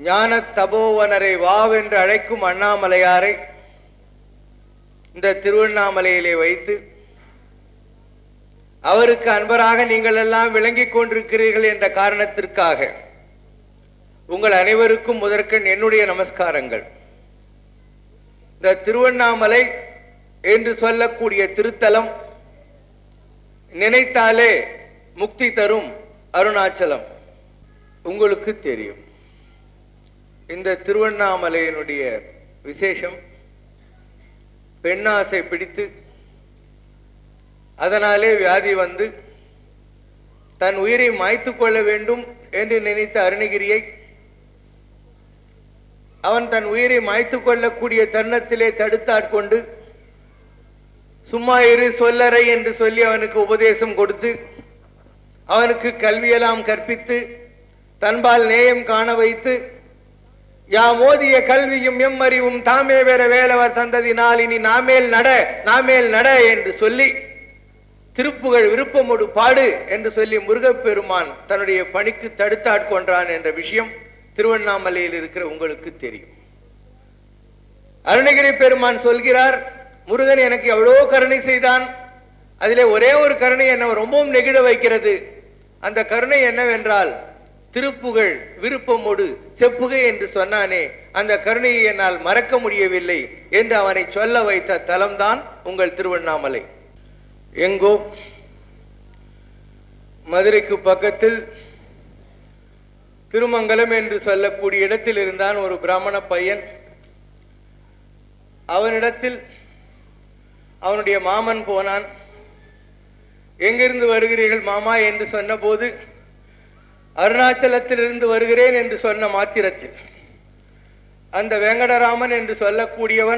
ஞான தபோவனரை வாவென்று அழைக்கும் அண்ணாமலையாரை இந்த திருவண்ணாமலையிலே வைத்து அவருக்கு அன்பராக நீங்கள் எல்லாம் விளங்கிக் கொண்டிருக்கிறீர்கள் என்ற காரணத்திற்காக உங்கள் அனைவருக்கும் முதற்கண் என்னுடைய நமஸ்காரங்கள் இந்த திருவண்ணாமலை என்று சொல்லக்கூடிய திருத்தலம் நினைத்தாலே முக்தி தரும் அருணாச்சலம் உங்களுக்கு தெரியும் இந்த திருவண்ணாமலையினுடைய விசேஷம் பெண்ணாசை பிடித்து அதனாலே வியாதி வந்து தன் உயிரை மாய்த்து கொள்ள வேண்டும் என்று நினைத்த அருணகிரியை அவன் தன் உயிரை மாய்த்து கொள்ளக்கூடிய தருணத்திலே தடுத்தாட்கொண்டு சும்மா இரு சொல்லறை என்று சொல்லி அவனுக்கு உபதேசம் கொடுத்து அவனுக்கு கல்வியெல்லாம் கற்பித்து தன்பால் நேயம் காண வைத்து யா மோதிய கல்வியும் எம்மறிவும் தாமே வேற வேலவர் தந்ததினால் இனி நாமேல் நட நாமேல் நட என்று சொல்லி திருப்புகழ் விருப்பமோடு பாடு என்று சொல்லி முருகப்பெருமான் தன்னுடைய பணிக்கு தடுத்தாட்கொண்டான் என்ற விஷயம் திருவண்ணாமலையில் இருக்கிற உங்களுக்கு தெரியும் அருணகிரி பெருமான் சொல்கிறார் முருகன் எனக்கு எவ்வளோ கருணை செய்தான் அதிலே ஒரே ஒரு கருணை என்னை ரொம்பவும் நெகிழ வைக்கிறது அந்த கருணை என்னவென்றால் திருப்புகழ் விருப்பமோடு செப்புகை என்று சொன்னானே அந்த கருணையை என்னால் மறக்க முடியவில்லை என்று அவனை சொல்ல வைத்த தலம்தான் உங்கள் திருவண்ணாமலை எங்கோ மதுரைக்கு பக்கத்தில் திருமங்கலம் என்று சொல்லக்கூடிய இடத்தில் இருந்தான் ஒரு பிராமண பையன் அவனிடத்தில் அவனுடைய மாமன் போனான் எங்கிருந்து வருகிறீர்கள் மாமா என்று சொன்னபோது அருணாச்சலத்திலிருந்து வருகிறேன் என்று சொன்ன மாத்திரத்தில் அந்த வெங்கடராமன் என்று சொல்லக்கூடியவன்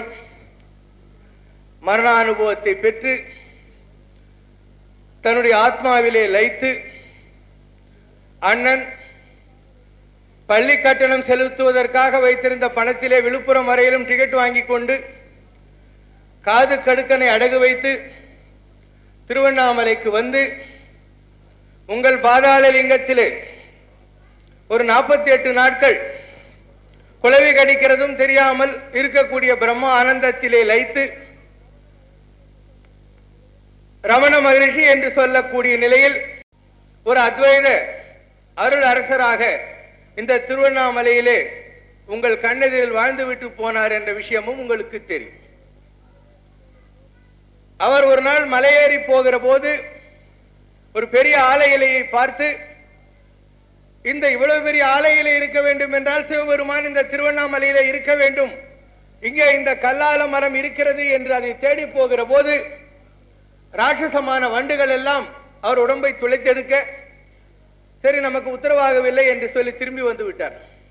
மரண அனுபவத்தை பெற்று தன்னுடைய ஆத்மாவிலே லைத்து அண்ணன் பள்ளி கட்டணம் செலுத்துவதற்காக வைத்திருந்த பணத்திலே விழுப்புரம் வரையிலும் டிக்கெட் வாங்கி கொண்டு காது கடுக்கனை அடகு வைத்து திருவண்ணாமலைக்கு வந்து உங்கள் பாதாள லிங்கத்திலே ஒரு நாற்பத்தி எட்டு நாட்கள் குளவி கடிக்கிறதும் தெரியாமல் இருக்கக்கூடிய பிரம்ம ஆனந்தத்திலே லைத்து ரமண மகரிஷி என்று சொல்லக்கூடிய நிலையில் ஒரு அத்வைத அருள் அரசராக இந்த திருவண்ணாமலையிலே உங்கள் கண்ணெதிரில் வாழ்ந்துவிட்டு போனார் என்ற விஷயமும் உங்களுக்கு தெரியும் அவர் ஒரு நாள் மலையேறி போகிற போது ஒரு பெரிய ஆலை இலையை பார்த்து இந்த இவ்வளவு பெரிய ஆலை இலை இருக்க வேண்டும் என்றால் சிவபெருமான் இந்த திருவண்ணாமலையில இருக்க வேண்டும் இங்கே இந்த கல்லால மரம் இருக்கிறது என்று அதை தேடி போகிற போது ராட்சசமான வண்டுகள் எல்லாம் அவர் உடம்பை துளைத்தெடுக்க சரி நமக்கு உத்தரவாகவில்லை என்று சொல்லி திரும்பி வந்து விட்டார்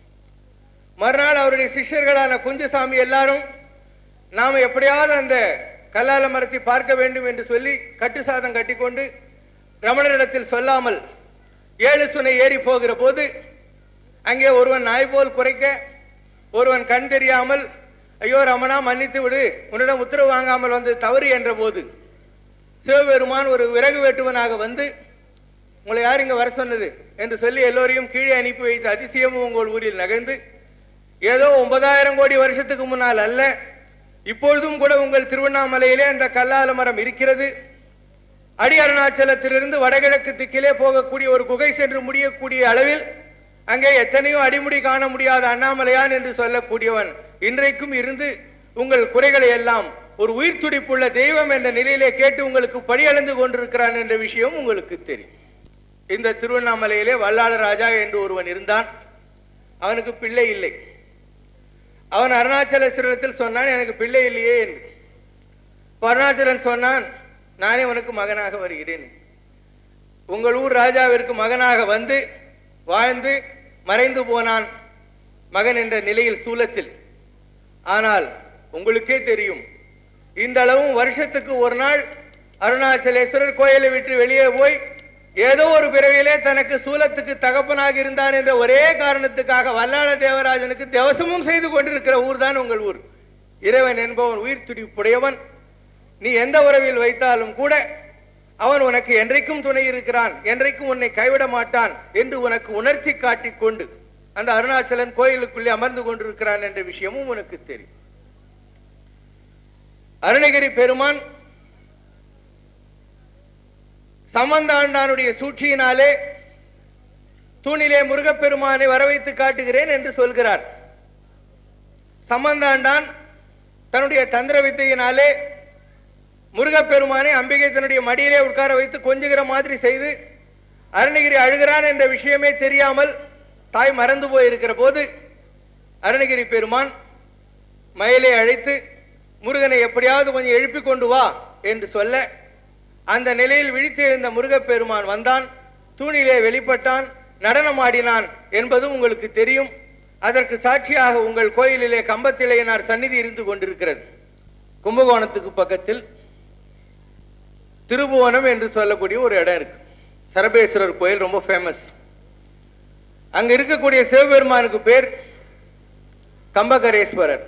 மறுநாள் அவருடைய சிஷ்யர்களான குஞ்சசாமி எல்லாரும் நாம எப்படியாவது அந்த கல்லால மரத்தை பார்க்க வேண்டும் என்று சொல்லி கட்டு சாதம் கட்டிக்கொண்டு ரமணரிடத்தில் சொல்லாமல் ஏழு சுனை ஏறி போகிற போது அங்கே ஒருவன் நாய் போல் குறைக்க ஒருவன் கண் தெரியாமல் ஐயோ ரமணா மன்னித்து விடு உன்னிடம் உத்தரவு வாங்காமல் வந்து தவறு என்ற போது சிவபெருமான் ஒரு விறகு வெட்டுவனாக வந்து உங்களை யார் இங்க வர சொன்னது என்று சொல்லி எல்லோரையும் கீழே அனுப்பி வைத்த அதிசயமும் உங்கள் ஊரில் நகர்ந்து ஏதோ ஒன்பதாயிரம் கோடி வருஷத்துக்கு முன்னால் அல்ல இப்பொழுதும் கூட உங்கள் திருவண்ணாமலையிலே அந்த கல்லால மரம் இருக்கிறது அடி அருணாச்சலத்திலிருந்து வடகிழக்கு திக்கிலே போகக்கூடிய ஒரு குகை சென்று முடியக்கூடிய அளவில் அங்கே எத்தனையோ அடிமுடி காண முடியாத அண்ணாமலையான் என்று சொல்லக்கூடியவன் இன்றைக்கும் இருந்து உங்கள் குறைகளை எல்லாம் ஒரு உயிர் துடிப்புள்ள தெய்வம் என்ற நிலையிலே கேட்டு உங்களுக்கு படியளந்து கொண்டிருக்கிறான் என்ற விஷயம் உங்களுக்கு தெரியும் இந்த திருவண்ணாமலையிலே வல்லாள ராஜா என்று ஒருவன் இருந்தான் அவனுக்கு பிள்ளை இல்லை அவன் அருணாச்சலேஸ்வரத்தில் சொன்னான் எனக்கு பிள்ளை இல்லையே என்று அருணாச்சலன் சொன்னான் நானே உனக்கு மகனாக வருகிறேன் உங்கள் ஊர் ராஜாவிற்கு மகனாக வந்து வாழ்ந்து மறைந்து போனான் மகன் என்ற நிலையில் சூலத்தில் ஆனால் உங்களுக்கே தெரியும் இந்த அளவும் வருஷத்துக்கு ஒரு நாள் அருணாச்சலேஸ்வரர் கோயிலை விட்டு வெளியே போய் ஏதோ ஒரு பிறவியிலே தனக்கு சூலத்துக்கு தகப்பனாக இருந்தான் என்ற ஒரே காரணத்துக்காக வல்லாள தேவராஜனுக்கு தேவசமும் செய்து கொண்டிருக்கிற ஊர் தான் உங்கள் ஊர் இறைவன் என்பவன் உயிர் துடிப்புடையவன் நீ எந்த உறவில் வைத்தாலும் கூட அவன் உனக்கு என்றைக்கும் துணை இருக்கிறான் என்றைக்கும் உன்னை கைவிட மாட்டான் என்று உனக்கு உணர்ச்சி காட்டிக் கொண்டு அந்த அருணாச்சலன் கோயிலுக்குள்ளே அமர்ந்து கொண்டிருக்கிறான் என்ற விஷயமும் உனக்கு தெரியும் அருணகிரி பெருமான் சம்பந்தாண்டானுடைய சூழ்ச்சியினாலே தூணிலே முருகப்பெருமானை வரவைத்து காட்டுகிறேன் என்று சொல்கிறார் சம்பந்தாண்டான் தன்னுடைய தந்திர வித்தையினாலே முருகப்பெருமானை அம்பிகை தன்னுடைய மடியிலே உட்கார வைத்து கொஞ்சுகிற மாதிரி செய்து அருணகிரி அழுகிறான் என்ற விஷயமே தெரியாமல் தாய் மறந்து போயிருக்கிற போது அருணகிரி பெருமான் மயிலை அழைத்து முருகனை எப்படியாவது கொஞ்சம் எழுப்பிக் கொண்டு வா என்று சொல்ல அந்த நிலையில் விழித்து எழுந்த முருகப்பெருமான் வந்தான் தூணிலே வெளிப்பட்டான் நடனமாடினான் என்பதும் உங்களுக்கு தெரியும் அதற்கு சாட்சியாக உங்கள் கோயிலிலே கம்பத்திலேயனார் சந்நிதி இருந்து கொண்டிருக்கிறது கும்பகோணத்துக்கு பக்கத்தில் திருபுவனம் என்று சொல்லக்கூடிய ஒரு இடம் இருக்கு சரபேஸ்வரர் கோயில் ரொம்ப ஃபேமஸ் அங்க இருக்கக்கூடிய சிவபெருமானுக்கு பேர் கம்பகரேஸ்வரர்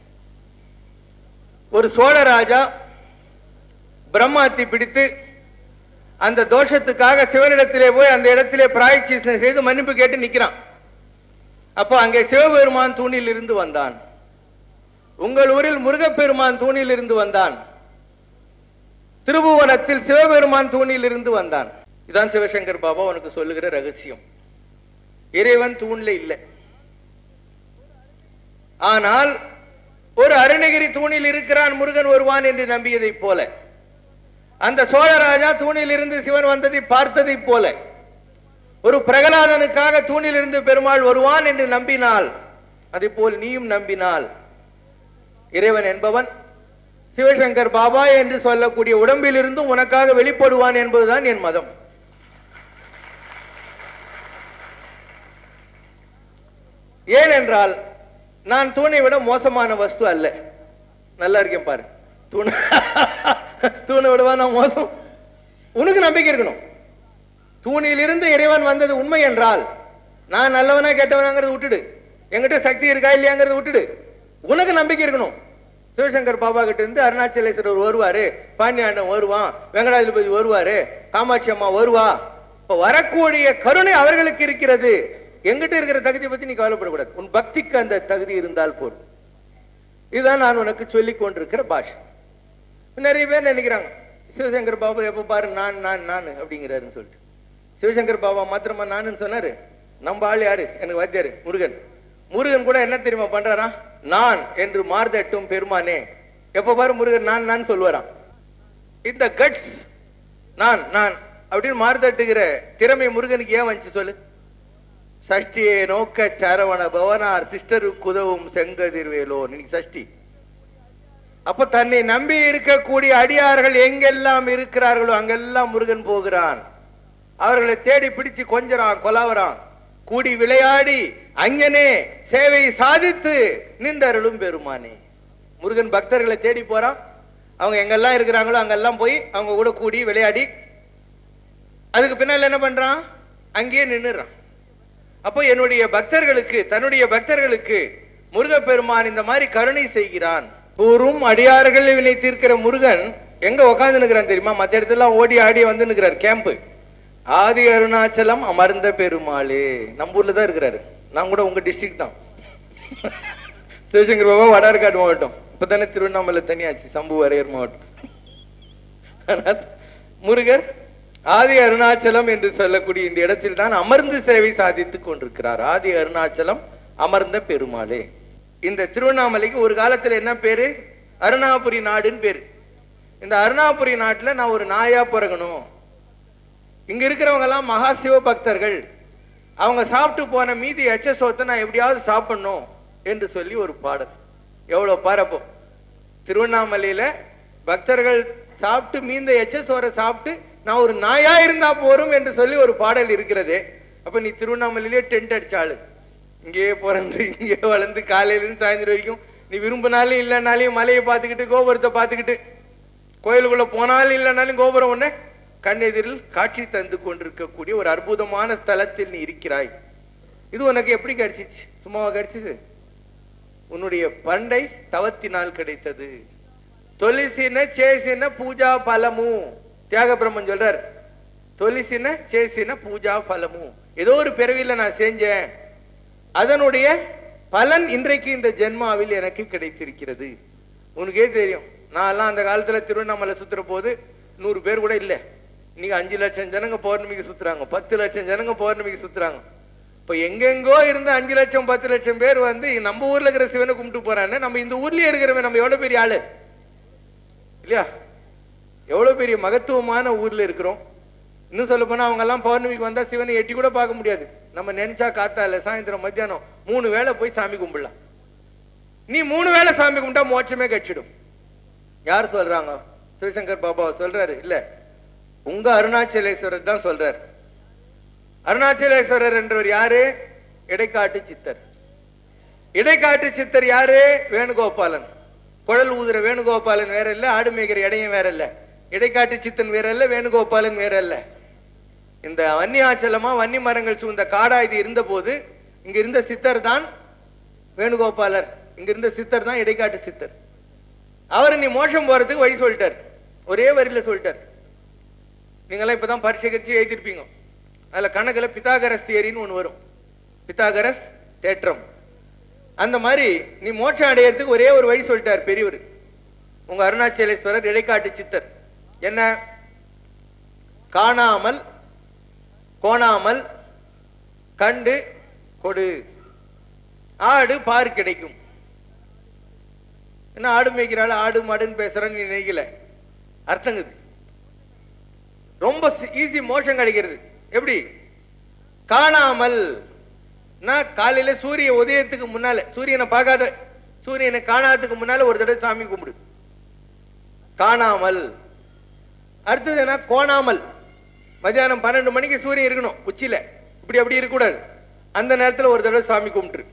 ஒரு சோழ ராஜா பிரம்மாத்தி பிடித்து அந்த தோஷத்துக்காக சிவனிடத்திலே போய் அந்த இடத்திலே பிராயச்சித்தம் செய்து மன்னிப்பு கேட்டு நிக்கிறான் அப்போ அங்கே சிவபெருமான் தூணில் இருந்து வந்தான் உங்கள் ஊரில் முருகப்பெருமான் தூணில் இருந்து வந்தான் திருபுவனத்தில் சிவபெருமான் தூணில் இருந்து வந்தான் இதான் சிவசங்கர் பாபா உனக்கு சொல்லுகிற ரகசியம் இறைவன் தூண்ல இல்லை ஆனால் ஒரு அருணகிரி தூணில் இருக்கிறான் முருகன் வருவான் என்று நம்பியதைப் போல அந்த சோழராஜா தூணில் இருந்து சிவன் வந்ததை பார்த்ததைப் போல ஒரு பிரகலாதனுக்காக தூணில் இருந்து பெருமாள் வருவான் என்று நம்பினால் அதே போல் நீயும் நம்பினால் இறைவன் என்பவன் சிவசங்கர் பாபா என்று சொல்லக்கூடிய உடம்பில் இருந்தும் உனக்காக வெளிப்படுவான் என்பதுதான் என் மதம் ஏனென்றால் நான் தூணை விட மோசமான வஸ்து அல்ல நல்லா இருக்கேன் பாரு தூண் தூணை விடவா நான் மோசம் உனக்கு நம்பிக்கை இருக்கணும் தூணிலிருந்து இறைவன் வந்தது உண்மை என்றால் நான் நல்லவனா கெட்டவனாங்கிறத விட்டுடு என்கிட்ட சக்தி இருக்கா இல்லையாங்கிறத விட்டுடு உனக்கு நம்பிக்கை இருக்கணும் சிவசங்கர் பாபா கிட்ட இருந்து அருணாச்சலேஸ்வரர் வருவாரு பாண்டியாண்டம் வருவான் வெங்கடாஜலபதி வருவாரு காமாட்சி அம்மா வருவா இப்ப வரக்கூடிய கருணை அவர்களுக்கு இருக்கிறது எங்கிட்ட இருக்கிற தகுதியை பத்தி நீ கவலைப்படக்கூடாது உன் பக்திக்கு அந்த தகுதி இருந்தால் போதும் இதுதான் நான் உனக்கு சொல்லிக் கொண்டிருக்கிற பாஷை நிறைய பேர் நினைக்கிறாங்க சிவசங்கர் பாபா எப்ப பாரு நான் நான் நான் அப்படிங்கிறாருன்னு சொல்லிட்டு சிவசங்கர் பாபா மாத்திரமா நானுன்னு சொன்னாரு நம்ம ஆள் யாரு எனக்கு வாத்தியாரு முருகன் முருகன் கூட என்ன தெரியுமா பண்றாரா நான் என்று மார்தட்டும் பெருமானே எப்ப பாரு முருகன் நான் நான் சொல்லுவாராம் இந்த கட்ஸ் நான் நான் அப்படின்னு மார்தட்டுகிற திறமை முருகனுக்கு ஏன் வந்துச்சு சொல்லு சஷ்டியை நோக்க சரவண பவனார் சிஸ்டருக்கு உதவும் செங்கதிர்வேலோ இன்னைக்கு சஷ்டி அப்ப தன்னை நம்பி இருக்கக்கூடிய அடியார்கள் எங்கெல்லாம் இருக்கிறார்களோ அங்கெல்லாம் முருகன் போகிறான் அவர்களை தேடி பிடிச்சு கொஞ்சறான் கொலாவறான் கூடி விளையாடி அங்கனே சேவை சாதித்து நின்றருளும் பெருமானே முருகன் பக்தர்களை தேடி போறான் அவங்க எங்கெல்லாம் இருக்கிறாங்களோ அங்கெல்லாம் போய் அவங்க கூட கூடி விளையாடி அதுக்கு பின்னால என்ன பண்றான் அங்கேயே நின்னுறான் அப்போ என்னுடைய பக்தர்களுக்கு தன்னுடைய பக்தர்களுக்கு முருகப்பெருமான் இந்த மாதிரி கருணை செய்கிறான் கூறும் அடியார்கள் வினை தீர்க்கிற முருகன் எங்க உட்கார்ந்து நிற்கிறான் தெரியுமா மத்த இடத்துல ஓடி ஆடி வந்து நிற்கிறார் கேம்ப் ஆதி அருணாச்சலம் அமர்ந்த பெருமாளே நம்ம ஊர்ல தான் இருக்கிறாரு நான் கூட உங்க டிஸ்ட்ரிக்ட் தான் சிவசங்கர் பாபா வடார்காடு மாவட்டம் இப்பதானே திருவண்ணாமலை தனியாச்சு சம்பு வரையர் மாவட்டம் ஆனால் முருகர் ஆதி அருணாச்சலம் என்று சொல்லக்கூடிய இந்த இடத்தில் தான் அமர்ந்து சேவை சாதித்துக் கொண்டிருக்கிறார் ஆதி அருணாச்சலம் அமர்ந்த பெருமாளே இந்த திருவண்ணாமலைக்கு ஒரு காலத்துல என்ன பேரு அருணாபுரி நாடுன்னு பேரு இந்த அருணாபுரி நாட்டுல நான் ஒரு நாயா பிறகணும் இங்க இருக்கிறவங்க எல்லாம் மகா சிவ பக்தர்கள் அவங்க சாப்பிட்டு போன மீதி எச்ச சோத்தை நான் எப்படியாவது சாப்பிடணும் என்று சொல்லி ஒரு பாடல் எவ்வளவு பாரப்போ திருவண்ணாமலையில பக்தர்கள் சாப்பிட்டு மீந்த எச்ச சோறை சாப்பிட்டு நான் ஒரு நாயா இருந்தா போரும் என்று சொல்லி ஒரு பாடல் இருக்கிறது அப்ப நீ திருவண்ணாமலையிலே டென்ட் அடிச்சாளு இங்கேயே பிறந்து இங்கே வளர்ந்து காலையில இருந்து சாயந்தரம் வரைக்கும் நீ விரும்பினாலும் இல்லைனாலையும் மலையை பார்த்துக்கிட்டு கோபுரத்தை பார்த்துக்கிட்டு கோயிலுக்குள்ள போனாலும் இல்லைனாலும் கோபுரம் ஒண்ணு கண்ணெதிரில் காட்சி தந்து கொண்டிருக்கக்கூடிய ஒரு அற்புதமான ஸ்தலத்தில் நீ இருக்கிறாய் இது உனக்கு எப்படி கிடைச்சிச்சு சும்மாவா கிடைச்சது உன்னுடைய பண்டை தவத்தினால் கிடைத்தது தொலிசின చేసిన పూజా ఫలము தியாக பிரம்மன் சொல்றார் தொலிசின చేసిన பூஜா ஃபலமு ஏதோ ஒரு பிறவியில நான் செஞ்சேன் அதனுடைய பலன் இன்றைக்கு இந்த ஜென்மாவில் எனக்கு கிடைத்திருக்கிறது உனக்கே தெரியும் நான் எல்லாம் அந்த காலத்துல திருவண்ணாமலை சுத்துற போது நூறு பேர் கூட இல்ல இன்னைக்கு அஞ்சு லட்சம் ஜனங்க பௌர்ணமிக்கு சுத்துறாங்க பத்து லட்சம் ஜனங்க பௌர்ணமிக்கு சுத்துறாங்க இப்ப எங்கெங்கோ இருந்து அஞ்சு லட்சம் பத்து லட்சம் பேர் வந்து நம்ம ஊர்ல இருக்கிற சிவனை கும்பிட்டு போறான்னு நம்ம இந்த ஊர்லயே இருக்கிறவன் நம்ம எவ்வளவு பெரிய ஆளு இல்லையா எவ்வளவு பெரிய மகத்துவமான ஊர்ல இருக்கிறோம் இன்னும் சொல்ல போனா அவங்க எல்லாம் பௌர்ணமிக்கு வந்தா சிவனை எட்டி கூட பார்க்க முடியாது நம்ம நினைச்சா காத்தால சாயந்தரம் மத்தியானம் மூணு வேளை போய் சாமி கும்பிடலாம் நீ மூணு வேளை சாமி கும்பிட்டா மோட்சமே கட்சிடும் யார் சொல்றாங்க சிவசங்கர் பாபா சொல்றாரு இல்ல உங்க அருணாச்சலேஸ்வரர் தான் சொல்றாரு அருணாச்சலேஸ்வரர் என்றவர் யாரு இடைக்காட்டு சித்தர் இடைக்காட்டு சித்தர் யாரு வேணுகோபாலன் குழல் ஊதுற வேணுகோபாலன் வேற இல்ல ஆடு மேய்க்கிற இடையும் வேற இல்ல இடைக்காட்டு சித்தன் வேற இல்ல வேணுகோபாலன் வேற இல்ல இந்த வன்னியாச்சலமா வன்னி மரங்கள் சூழ்ந்த காடா இது இருந்த போது இங்க இருந்த சித்தர் தான் வேணுகோபாலர் இங்க இருந்த சித்தர் தான் இடைக்காட்டு சித்தர் அவர் நீ மோஷம் போறதுக்கு வழி சொல்லிட்டார் ஒரே வரியில சொல்லிட்டார் நீங்களாம் இப்பதான் பரீட்சை கட்சி எழுதிருப்பீங்க அதுல கணக்குல பித்தாகரஸ் தியரின்னு ஒண்ணு வரும் பித்தாகரஸ் தேற்றம் அந்த மாதிரி நீ மோட்சம் அடையறதுக்கு ஒரே ஒரு வழி சொல்லிட்டார் பெரியவர் உங்க அருணாச்சலேஸ்வரர் இடைக்காட்டு சித்தர் என்ன காணாமல் கோணாமல் கண்டு கொடு ஆடு பாரு கிடைக்கும் என்ன ஆடு மேய்க்கிறாள் ஆடு மாடுன்னு பேசுறேன்னு நீ நினைக்கல அர்த்தங்குது ரொம்ப ஈஸி மோஷம் கிடைக்கிறது எப்படி காணாமல் நான் காலையில சூரிய உதயத்துக்கு முன்னால சூரியனை பார்க்காத சூரியனை காணாததுக்கு முன்னால ஒரு தடவை சாமி கும்பிடு காணாமல் அடுத்தது என்ன கோணாமல் மத்தியானம் பன்னெண்டு மணிக்கு சூரியன் இருக்கணும் உச்சியில இப்படி அப்படி இருக்கக்கூடாது அந்த நேரத்துல ஒரு தடவை சாமி கும்பிட்டுரு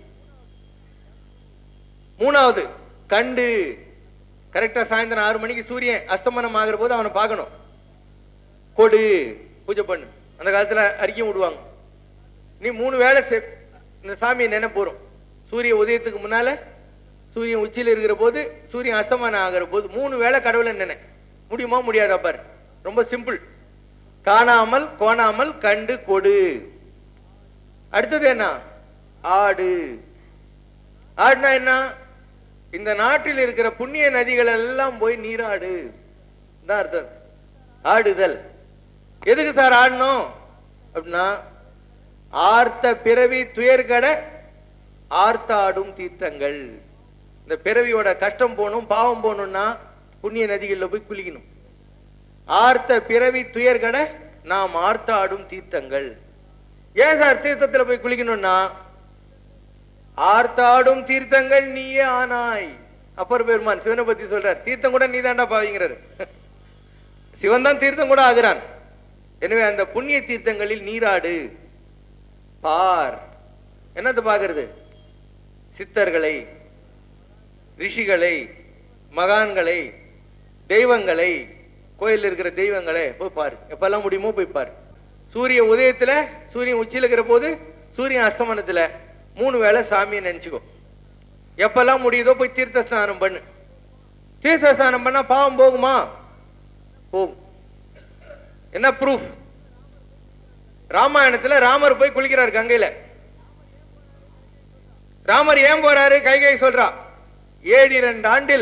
மூணாவது கண்டு கரெக்டா சாயந்தரம் ஆறு மணிக்கு சூரியன் அஸ்தமனம் ஆகிற போது அவனை பார்க்கணும் கொடு பூஜை பண்ணு அந்த காலத்துல அறிக்கை விடுவாங்க நீ மூணு வேளை செ- இந்த சாமியை நினை போறோம் சூரிய உதயத்துக்கு முன்னால சூரியன் உச்சியில இருக்கிற போது சூரியன் அஸ்தமனம் ஆகிற போது மூணு வேளை கடவுளை நினை முடியுமா முடியாதா பாரு ரொம்ப சிம்பிள் காணாமல் கோணாமல் கண்டு கொடு அடுத்தது என்ன ஆடு ஆடுனா என்ன இந்த நாட்டில் இருக்கிற புண்ணிய நதிகள் எல்லாம் போய் நீராடு தான் அர்த்தம் ஆடுதல் எதுக்கு சார் ஆடணும் அப்படின்னா ஆர்த்த பிறவி துயர்கட ஆர்த்தாடும் தீர்த்தங்கள் இந்த பிறவியோட கஷ்டம் போகணும் பாவம் போகணும்னா புண்ணிய நதிகள்ல போய் குளிக்கணும் ஆர்த்த பிறவி துயர்கட நாம் ஆர்த்தாடும் தீர்த்தங்கள் ஏன் சார் தீர்த்தத்துல போய் குளிக்கணும்னா ஆர்த்தாடும் தீர்த்தங்கள் நீயே ஆனாய் அப்பர் பெருமான் சிவனை பத்தி சொல்றார் தீர்த்தம் கூட நீ தாண்டா பாவிங்கிறாரு சிவன் தான் தீர்த்தம் கூட ஆகிறான் எனவே அந்த புண்ணிய தீர்த்தங்களில் நீராடு பார் என்னத்தை பாக்குறது சித்தர்களை ரிஷிகளை மகான்களை தெய்வங்களை கோயில் இருக்கிற தெய்வங்களை போய் பாரு எப்பெல்லாம் முடியுமோ போய் பாரு சூரிய உதயத்துல சூரியன் உச்சியில இருக்கிற போது சூரியன் அஸ்தமனத்துல மூணு வேளை சாமியை நினைச்சுக்கோ எப்பெல்லாம் முடியுதோ போய் தீர்த்த ஸ்நானம் பண்ணு தீர்த்த ஸ்நானம் பண்ணா பாவம் போகுமா போகும் என்ன ப்ரூஃப் ராமாயணத்துல ராமர் போய் குளிக்கிறார் கங்கையில ராமர் ஏன் போறாரு கைகை சொல்றா ஏழு இரண்டு ஆண்டில்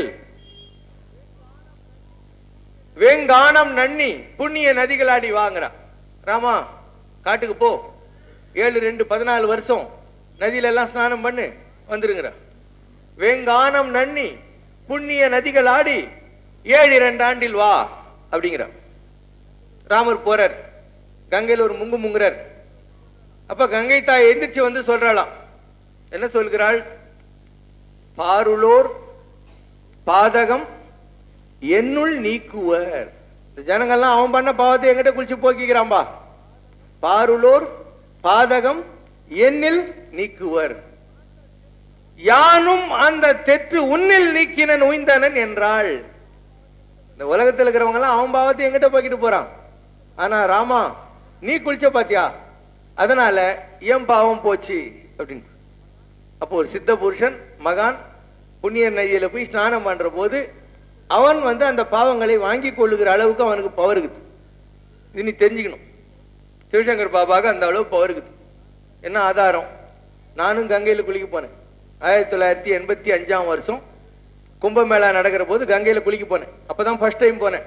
வெங்கானம் நன்னி புண்ணிய நதிகளாடி வாங்குறா ராமா காட்டுக்கு போ ஏழு ரெண்டு பதினாலு வருஷம் நதியில எல்லாம் ஸ்நானம் பண்ணு வந்துருங்கிற வெங்கானம் நன்னி புண்ணிய நதிகள் ஆடி ஏழு இரண்டு ஆண்டில் வா அப்படிங்கிற ராமர் போறார் கங்கையில் ஒரு முங்கு முங்குறார் அப்ப கங்கை தாய் எந்திரிச்சு வந்து சொல்றாளாம் என்ன சொல்கிறாள் பாருளோர் பாதகம் என்னுள் நீக்குவர் இந்த ஜனங்கள்லாம் அவன் பண்ண பாவத்தை என்கிட்ட குளிச்சு போக்கிக்கிறான்பா பாருளோர் பாதகம் என்னில் நீக்குவர் யானும் அந்த தெற்று உன்னில் நீக்கினன் உய்ந்தனன் என்றாள் இந்த உலகத்தில் இருக்கிறவங்க எல்லாம் அவன் பாவத்தை எங்கிட்ட போக்கிட்டு போறான் ஆனா ராமா நீ குளிச்ச பாத்தியா அதனால என் பாவம் போச்சு அப்படின்னு அப்போ ஒரு சித்த புருஷன் மகான் புண்ணிய நதியில போய் ஸ்நானம் பண்ற போது அவன் வந்து அந்த பாவங்களை வாங்கி கொள்ளுகிற அளவுக்கு அவனுக்கு பவர் இருக்குது இது நீ தெரிஞ்சுக்கணும் சிவசங்கர் பாபாவுக்கு அந்த அளவு பவர் இருக்குது என்ன ஆதாரம் நானும் கங்கையில குளிக்க போனேன் ஆயிரத்தி தொள்ளாயிரத்தி எண்பத்தி அஞ்சாம் வருஷம் கும்பமேளா நடக்கிற போது கங்கையில குளிக்க போனேன் அப்பதான் ஃபர்ஸ்ட் டைம் போனேன்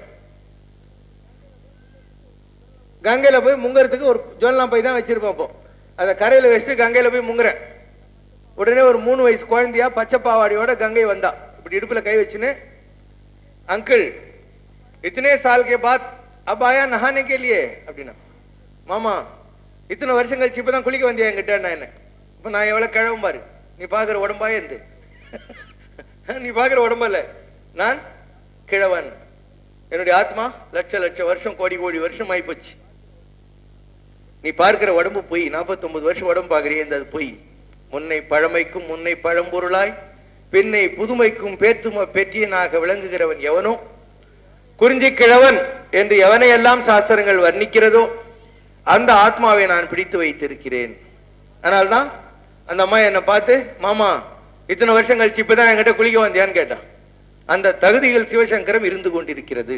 கங்கையில போய் முங்கறதுக்கு ஒரு ஜோல்லாம் போய் தான் வச்சிருப்பேன் அப்போ அதை கரையில வச்சுட்டு கங்கையில போய் முங்குறேன் உடனே ஒரு மூணு வயசு குழந்தையா பச்சை பாவாடியோட கங்கை வந்தா இப்படி இடுப்புல கை வச்சுன்னு अंकल इतने साल के बाद अब आया नहाने के लिए அப்படின்னா மாமா இத்தனை வருஷம் கழிச்சு இப்பதான் குளிக்க வந்தியா என்கிட்ட நான் என்ன இப்ப நான் எவ்வளவு கிழவும் பாரு நீ பாக்குற உடம்பா இருந்து நீ பாக்குற உடம்பல்ல நான் கிழவன் என்னுடைய ஆத்மா லட்ச லட்ச வருஷம் கோடி கோடி வருஷம் ஆயிப்போச்சு நீ பார்க்கிற உடம்பு பொய் 49 வருஷம் உடம்பு பாக்குறியே இந்த அது பொய் முன்னை பழமைக்கும் முன்னை பழம்பொருளாய் பின்னை புதுமைக்கும் பேத்தும பெற்றியனாக விளங்குகிறவன் எவனோ குறிஞ்சி கிழவன் என்று எவனை எல்லாம் சாஸ்திரங்கள் வர்ணிக்கிறதோ அந்த ஆத்மாவை நான் பிடித்து வைத்திருக்கிறேன் அதனால்தான் அந்த அம்மா என்னை பார்த்து மாமா இத்தனை வருஷம் கழிச்சு இப்பதான் என்கிட்ட குளிக்க வந்தியான்னு கேட்டான் அந்த தகுதிகள் சிவசங்கரம் இருந்து கொண்டிருக்கிறது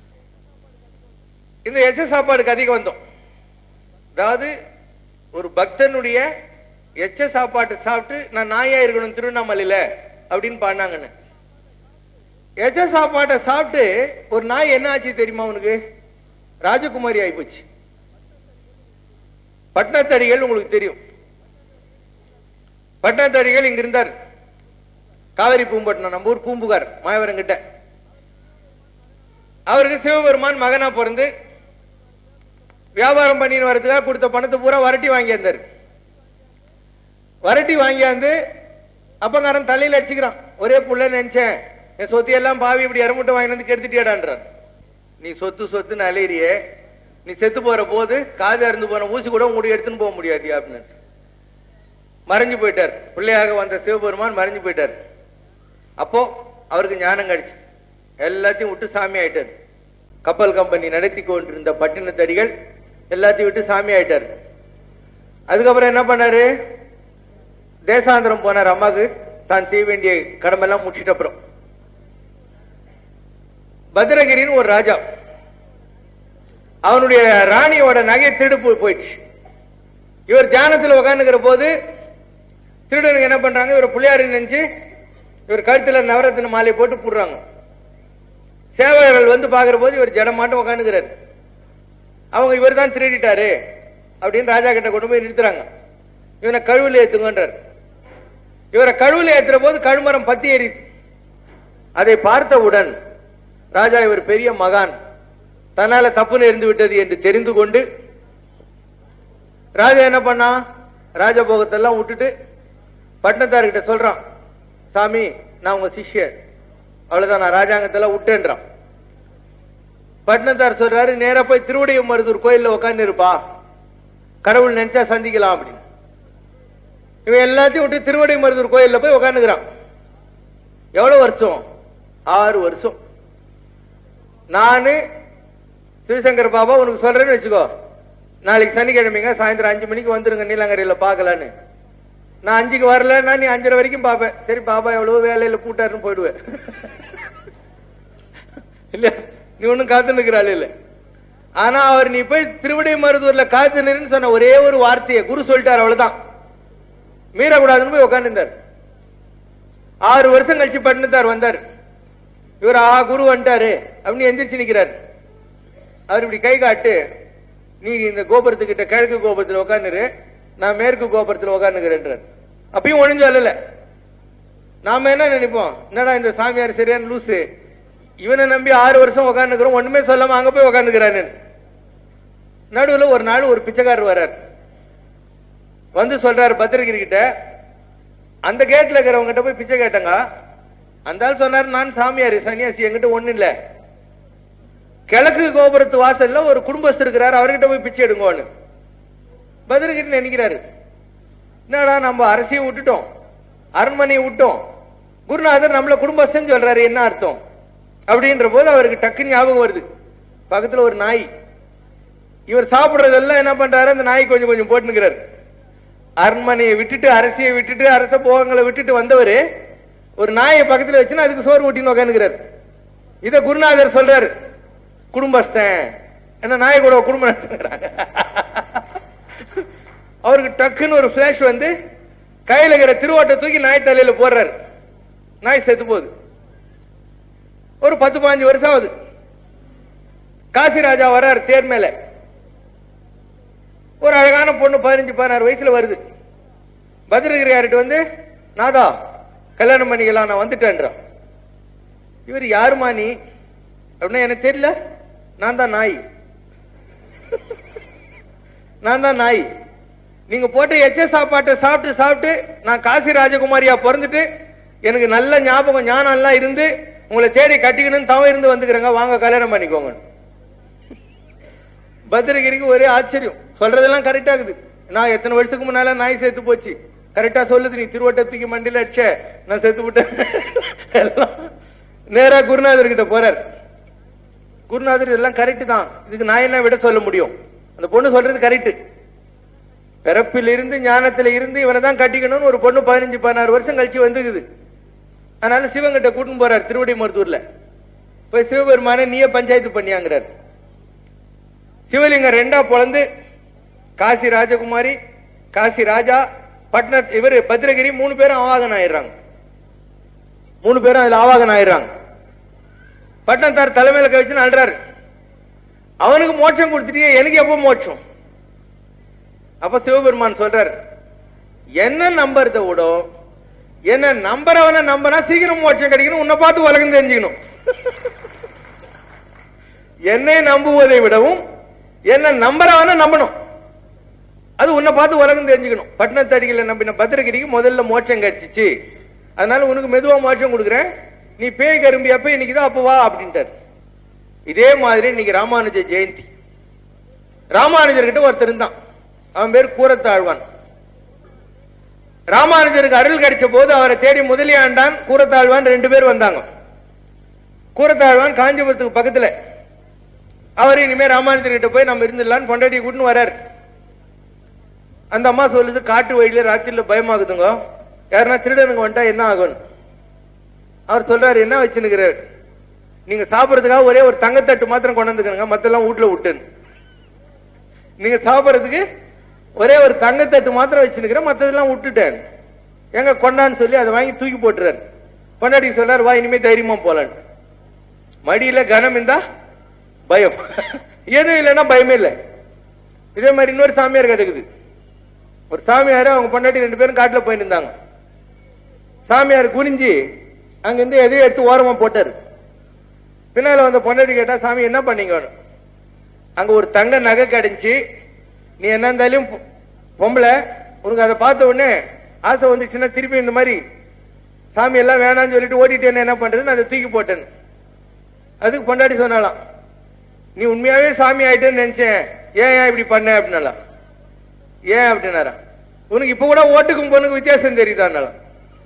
இந்த எச்ச சாப்பாடு கதைக்கு வந்தோம் அதாவது ஒரு பக்தனுடைய எச்ச சாப்பாட்டை சாப்பிட்டு நான் நாயா இருக்கணும் திருவண்ணாமலையில அப்படின்னு பாடினாங்கன்னு எச்ச சாப்பாட்டை சாப்பிட்டு ஒரு நாய் என்ன ஆச்சு தெரியுமா உனக்கு ராஜகுமாரி ஆயிப்போச்சு பட்னத்தடிகள் உங்களுக்கு தெரியும் பட்னத்தடிகள் இங்க இருந்தார் காவிரி பூம்பட்டினம் நம்ம ஊர் பூம்புகார் மாயவரங்கிட்ட அவருக்கு சிவபெருமான் மகனா பிறந்து வியாபாரம் பண்ணின்னு வரதுக்காக கொடுத்த பணத்தை பூரா வரட்டி வாங்கியிருந்தாரு வரட்டி வாங்கியாந்து அப்பங்காரன் தலையில அடிச்சுக்கிறான் ஒரே புள்ள நினைச்சேன் என் சொத்து எல்லாம் பாவி இப்படி இறமுட்டை வாங்கி வந்து கெடுத்துட்டியாடான்றான் நீ சொத்து சொத்துன்னு அலையிறியே நீ செத்து போற போது காது அருந்து போன ஊசி கூட உங்களுக்கு எடுத்துன்னு போக முடியாது அப்படின்னு மறைஞ்சு போயிட்டார் பிள்ளையாக வந்த சிவபெருமான் மறைஞ்சு போயிட்டார் அப்போ அவருக்கு ஞானம் கிடைச்சு எல்லாத்தையும் விட்டு சாமி ஆயிட்டார் கப்பல் கம்பெனி நடத்தி கொண்டிருந்த பட்டினத்தடிகள் எல்லாத்தையும் விட்டு சாமி ஆயிட்டார் அதுக்கப்புறம் என்ன பண்ணாரு தேசாந்திரம் போனார் அம்மாக்கு தான் செய்ய வேண்டிய கடமெல்லாம் முடிச்சிட்ட அப்புறம் பத்ரகிரின்னு ஒரு ராஜா அவனுடைய ராணியோட நகை திருடு போய் போயிடுச்சு இவர் தியானத்துல உட்காந்துக்கிற போது திருடனுங்க என்ன பண்றாங்க இவர் புள்ளியாரு நினைச்சு இவர் கழுத்துல நவரத்தின மாலை போட்டு போடுறாங்க சேவகர்கள் வந்து பாக்குற போது இவர் ஜடமாட்டம் உட்காந்துக்கிறாரு அவங்க இவர் தான் திருடிட்டாரு அப்படின்னு ராஜா கிட்ட கொண்டு போய் நிறுத்துறாங்க இவனை கழுவுல ஏத்துங்கன்றார் இவரை கழுவுல ஏத்துற போது கழுமரம் பத்தி எரியுது அதை பார்த்தவுடன் ராஜா இவர் பெரிய மகான் தன்னால தப்பு நேர்ந்து விட்டது என்று தெரிந்து கொண்டு ராஜா என்ன பண்ணா ராஜபோகத்தெல்லாம் விட்டுட்டு பட்டணத்தார்கிட்ட சொல்றான் சாமி நான் உங்க சிஷ்யர் அவ்வளவுதான் நான் ராஜாங்கத்தெல்லாம் விட்டேன்றான் பட்டணத்தார் சொல்றாரு நேரா போய் திருவடைய மருதூர் கோயில்ல உட்கார்ந்து இருப்பா கடவுள் நினைச்சா சந்திக்கலாம் அப்படின்னு இவன் எல்லாத்தையும் விட்டு திருவடை மருதூர் கோயில்ல போய் உட்காந்துக்கிறான் எவ்வளவு வருஷம் ஆறு வருஷம் நானு சிவசங்கர் பாபா உனக்கு சொல்றேன்னு வச்சுக்கோ நாளைக்கு சனிக்கிழமைங்க சாயந்தரம் அஞ்சு மணிக்கு வந்துருங்க நீலங்கரையில பாக்கலான்னு நான் அஞ்சுக்கு வரலன்னா நீ அஞ்சரை வரைக்கும் பாப்பேன் சரி பாபா எவ்வளவு வேலையில கூட்டாருன்னு போயிடுவேன் இல்ல நீ ஒண்ணும் காத்து நிக்கிறாள் இல்ல ஆனா அவர் நீ போய் திருவிடை மருதூர்ல காத்து நின்னு சொன்ன ஒரே ஒரு வார்த்தையை குரு சொல்லிட்டார் அவ்வளவுதான் மீறக்கூடாதுன்னு போய் உட்காந்துருந்தார் ஆறு வருஷம் கழிச்சு பட்டினத்தார் வந்தார் இவர் ஆ குரு வந்துட்டாரு அப்படின்னு எந்திரிச்சு நிக்கிறார் அவர் இப்படி கை காட்டு நீ இந்த கோபுரத்துக்கிட்ட கிழக்கு கோபுரத்துல உட்காந்துரு நான் மேற்கு கோபுரத்துல உட்காந்துக்கிறேன்றார் அப்பயும் ஒழிஞ்சு வரல நாம என்ன நினைப்போம் என்னடா இந்த சாமியார் சரியான லூசு இவனை நம்பி ஆறு வருஷம் உட்காந்துக்கிறோம் ஒண்ணுமே சொல்லாம அங்க போய் உட்காந்துக்கிறான்னு நடுவுல ஒரு நாள் ஒரு பிச்சைக்காரர் வர்றார் வந்து சொல்றாரு பத்திரிகிரி கிட்ட அந்த கேட்ல இருக்கிறவங்க கிட்ட போய் பிச்சை கேட்டங்க அந்த ஆள் சொன்னாரு நான் சாமியார் சன்னியாசி என்கிட்ட ஒண்ணு இல்ல கிழக்கு கோபுரத்து வாசல்ல ஒரு குடும்பஸ்தர் இருக்கிறாரு அவர்கிட்ட போய் பிச்சை எடுங்கோன்னு பத்திரிகிரி நினைக்கிறாரு என்னடா நம்ம அரசியை விட்டுட்டோம் அரண்மனையை விட்டோம் குருநாதர் நம்மள குடும்பஸ்தன் சொல்றாரு என்ன அர்த்தம் அப்படின்ற போது அவருக்கு டக்குன்னு ஞாபகம் வருது பக்கத்துல ஒரு நாய் இவர் சாப்பிடுறதெல்லாம் என்ன பண்றாரு அந்த நாய் கொஞ்சம் கொஞ்சம் போட்டுக்கிறாரு அரண்மனையை விட்டுட்டு அரசியை விட்டுட்டு அரச போகங்களை விட்டுட்டு வந்தவரு ஒரு நாயை பக்கத்துல வச்சுன்னா அதுக்கு சோறு ஊட்டின்னு உட்காந்துக்கிறாரு இத குருநாதர் சொல்றாரு குடும்பஸ்தன் என்ன நாயை கூட குடும்பம் நடத்துகிறாங்க அவருக்கு டக்குன்னு ஒரு பிளாஷ் வந்து கையில இருக்கிற திருவோட்டை தூக்கி நாய் தலையில போடுறாரு நாய் செத்து போகுது ஒரு பத்து பாஞ்சு வருஷம் ஆகுது காசி ராஜா வர்றாரு தேர் மேல ஒரு அழகான பொண்ணு பதினஞ்சு பதினாறு வயசுல வருது பத்ரகிரியார்கிட்ட வந்து நாதா கல்யாணம் பண்ணிக்கலாம் நான் வந்துட்டேன்றான் இவர் யாருமா நீ அப்படின்னா எனக்கு தெரியல நான் தான் நாய் நான் தான் நாய் நீங்க போட்ட எச்ச சாப்பாட்டை சாப்பிட்டு சாப்பிட்டு நான் காசி ராஜகுமாரியா பிறந்துட்டு எனக்கு நல்ல ஞாபகம் ஞானம் எல்லாம் இருந்து உங்களை தேடி கட்டிக்கணும்னு தவம் இருந்து வந்துக்கிறேங்க வாங்க கல்யாணம் பண்ணிக்கோங்க பத்திரகிரிக்கு ஒரே ஆச்சரியம் சொல்றதெல்லாம் கரெக்டா இருக்குது நான் எத்தனை வருஷத்துக்கு முன்னால நாய் செத்து போச்சு கரெக்டா சொல்லுது நீ திருவட்டத்துக்கு மண்டியில அடிச்ச நான் செத்து விட்டேன் எல்லாம் நேரா குருநாதர் கிட்ட போறார் குருநாதர் இதெல்லாம் கரெக்ட் தான் இதுக்கு நான் என்ன விட சொல்ல முடியும் அந்த பொண்ணு சொல்றது கரெக்ட் பிறப்பில் இருந்து ஞானத்துல இருந்து இவனை தான் கட்டிக்கணும்னு ஒரு பொண்ணு பதினஞ்சு பதினாறு வருஷம் கழிச்சு வந்துக்குது அதனால சிவங்கிட்ட கூட்டின்னு போறார் திருவடி மருத்தூர்ல போய் சிவபெருமானே நீயே பஞ்சாயத்து பண்ணியாங்கிறார் சிவலிங்கம் ரெண்டா பொழந்து காசி ராஜகுமாரி காசி ராஜா பட்ன இவர் பத்ரகிரி மூணு பேரும் ஆவாகன் ஆயிடுறாங்க மூணு பேரும் அதுல ஆவாகன் ஆயிடுறாங்க பட்டணத்தார் தலைமையில கழிச்சு அல்றாரு அவனுக்கு மோட்சம் கொடுத்துட்டியே எனக்கு எப்போ மோட்சம் அப்ப சிவபெருமான் சொல்றாரு என்ன நம்புறத விட என்ன நம்புறவன நம்பனா சீக்கிரம் மோட்சம் கிடைக்கணும் உன்னை பார்த்து உலகம் தெரிஞ்சுக்கணும் என்னை நம்புவதை விடவும் என்ன நம்புறவன நம்பணும் அது உன்னை பார்த்து உலகம் தெரிஞ்சுக்கணும் பட்டினத்தடிகளை நம்பின பத்திரகிரிக்கு முதல்ல மோட்சம் கிடைச்சிச்சு அதனால உனக்கு மெதுவா மோட்சம் கொடுக்குறேன் நீ பேய் கரும்பி அப்ப இன்னைக்குதான் அப்ப வா அப்படின்ட்டார் இதே மாதிரி இன்னைக்கு ராமானுஜ ஜெயந்தி ராமானுஜர் கிட்ட ஒருத்தர் இருந்தான் அவன் பேர் கூரத்தாழ்வான் ராமானுஜருக்கு அருள் கிடைச்ச போது அவரை தேடி முதலியாண்டான் கூரத்தாழ்வான் ரெண்டு பேர் வந்தாங்க கூரத்தாழ்வான் காஞ்சிபுரத்துக்கு பக்கத்துல அவர் இனிமே ராமானுஜர் கிட்ட போய் நம்ம இருந்துடலான்னு பொண்டாட்டி கூட்டின்னு வர்றாரு அந்த அம்மா சொல்லுது காட்டு வழியில ராத்திரில பயமாகுதுங்க யாருன்னா திருடனுங்க வந்துட்டா என்ன ஆகும் அவர் சொல்றாரு என்ன வச்சுனுக்கிறார் நீங்க சாப்பிடறதுக்காக ஒரே ஒரு தங்கத்தட்டு மாத்திரம் கொண்டு வந்துக்கணுங்க மத்தெல்லாம் வீட்டுல விட்டுன்னு நீங்க சாப்பிடறதுக்கு ஒரே ஒரு தங்கத்தட்டு மாத்திரம் வச்சுருக்கிறேன் மத்ததெல்லாம் விட்டுட்டேன் எங்க கொண்டான்னு சொல்லி அதை வாங்கி தூக்கி போட்டுறாரு பொண்டாட்டி சொல்றாரு வா இனிமே தைரியமா போலான்னு மடியில கனம் இருந்தா பயம் எதுவும் இல்லைன்னா பயமே இல்லை இதே மாதிரி இன்னொரு சாமியார் கதைக்குது ஒரு சாமியார் அவங்க பொண்டாட்டி ரெண்டு பேரும் காட்டுல போயிட்டு இருந்தாங்க சாமியார் குனிஞ்சு அங்க இருந்து எதையும் எடுத்து ஓரமா போட்டாரு பின்னால வந்த பொண்டாட்டி கேட்டா சாமி என்ன பண்ணீங்க அங்க ஒரு தங்க நகை கிடைச்சு நீ என்ன இருந்தாலும் பொ- பொம்பளை உனக்கு அதை பார்த்த உடனே ஆசை வந்துச்சுன்னா திருப்பி இந்த மாதிரி சாமி எல்லாம் வேணாம்னு சொல்லிட்டு ஓடிட்டேன்னு என்ன பண்றது நான் அதை தூக்கி போட்டேன் அதுக்கு பொண்டாட்டி சொன்னாலாம் நீ உண்மையாவே சாமி ஆயிட்டேன்னு நினைச்சேன் ஏன் ஏன் இப்படி பண்ண அப்படின்னாலாம் ஏன் அப்படின்னாரா உனக்கு இப்ப கூட ஓட்டுக்கும் பொண்ணுக்கு வித்தியாசம் தெரியுதான்னாலாம்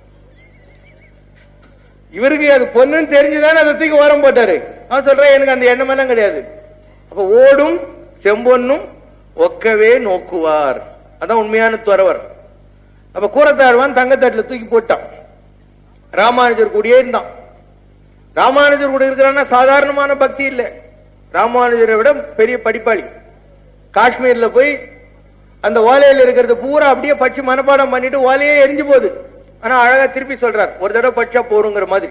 இவருக்கு அது பொண்ணுன்னு தெரிஞ்சுதானே அதை தூக்கி ஓரம் போட்டாரு அவன் சொல்றேன் எனக்கு அந்த எண்ணம் எல்லாம் கிடையாது அப்ப ஓடும் செம்பொன்னும் ஒக்கவே நோக்குவார் அதான் உண்மையான துறவர் அப்ப கூரத்தாழ்வான் தங்கத்தட்டுல தூக்கி போட்டான் ராமானுஜர் கூடயே இருந்தான் ராமானுஜர் கூட இருக்கிறான்னா சாதாரணமான பக்தி இல்ல ராமானுஜரை விட பெரிய படிப்பாளி காஷ்மீர்ல போய் அந்த ஓலையில இருக்கிறது பூரா அப்படியே பச்சு மனப்பாடம் பண்ணிட்டு ஓலையே எரிஞ்சு போகுது ஆனா அழகா திருப்பி சொல்றார் ஒரு தடவை பச்சா போருங்கிற மாதிரி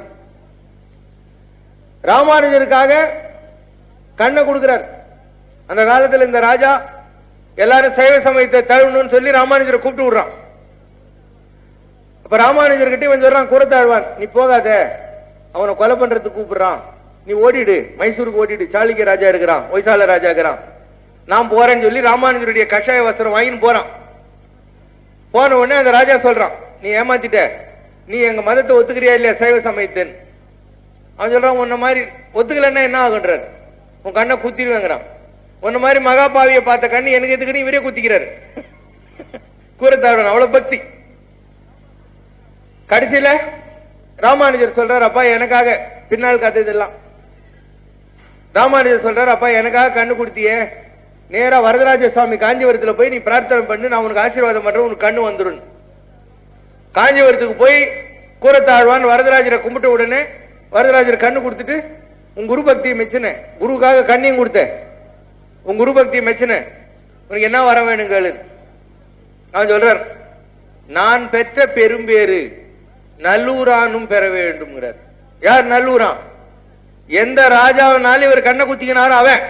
ராமானுஜருக்காக கண்ணை கொடுக்கிறார் அந்த காலத்துல இந்த ராஜா எல்லாரும் சைவ சமயத்தை தழுவணும்னு சொல்லி ராமானுஜரை கூப்பிட்டு விடுறான் அப்ப ராமானுஜர் கிட்ட இவன் சொல்றான் கூறத்தாழ்வான் நீ போகாத அவனை கொலை பண்றதுக்கு கூப்பிடுறான் நீ ஓடிடு மைசூருக்கு ஓடிடு சாளுக்கிய ராஜா இருக்கிறான் ஒய்சால ராஜா இருக்கிறான் நான் போறேன்னு சொல்லி ராமானுஜருடைய கஷாய வஸ்திரம் வாங்கின்னு போறான் போன உடனே அந்த ராஜா சொல்றான் நீ ஏமாத்திட்ட நீ எங்க மதத்தை ஒத்துக்கிறியா இல்லையா சைவ சமயத்தன் அவன் சொல்றான் உன்ன மாதிரி ஒத்துக்கலன்னா என்ன ஆகுன்றார் உன் கண்ணை குத்திடுவேங்கிறான் உன்ன மாதிரி மகாபாவியை பார்த்த கண்ணு எனக்கு எதுக்குன்னு இவரே குத்திக்கிறாரு கூறத்தாழ்வன் அவ்வளவு பக்தி கடைசியில ராமானுஜர் சொல்றாரு அப்பா எனக்காக பின்னால் கத்ததெல்லாம் ராமானுஜர் சொல்றாரு அப்பா எனக்காக கண்ணு கொடுத்தியே நேரா வரதராஜ சுவாமி காஞ்சிபுரத்துல போய் நீ பிரார்த்தனை பண்ணு நான் உனக்கு ஆசீர்வாதம் பண்றேன் உனக்கு கண்ணு வந்துரும் காஞ்சிபுரத்துக்கு போய் கூரத்தாழ்வான் வரதராஜரை கும்பிட்ட உடனே வரதராஜர் கண்ணு கொடுத்துட்டு உன் குரு பக்தியை மெச்சினேன் குருவுக்காக கண்ணையும் கொடுத்தேன் உன் குரு பக்தியை மெச்சினேன் உனக்கு என்ன வர வேணும் கேளு அவன் சொல்றார் நான் பெற்ற பெரும்பேறு நல்லூரானும் பெற வேண்டும்ங்கிறார் யார் நல்லூரான் எந்த ராஜாவினாலும் இவர் கண்ணை குத்திக்கினாரோ அவன்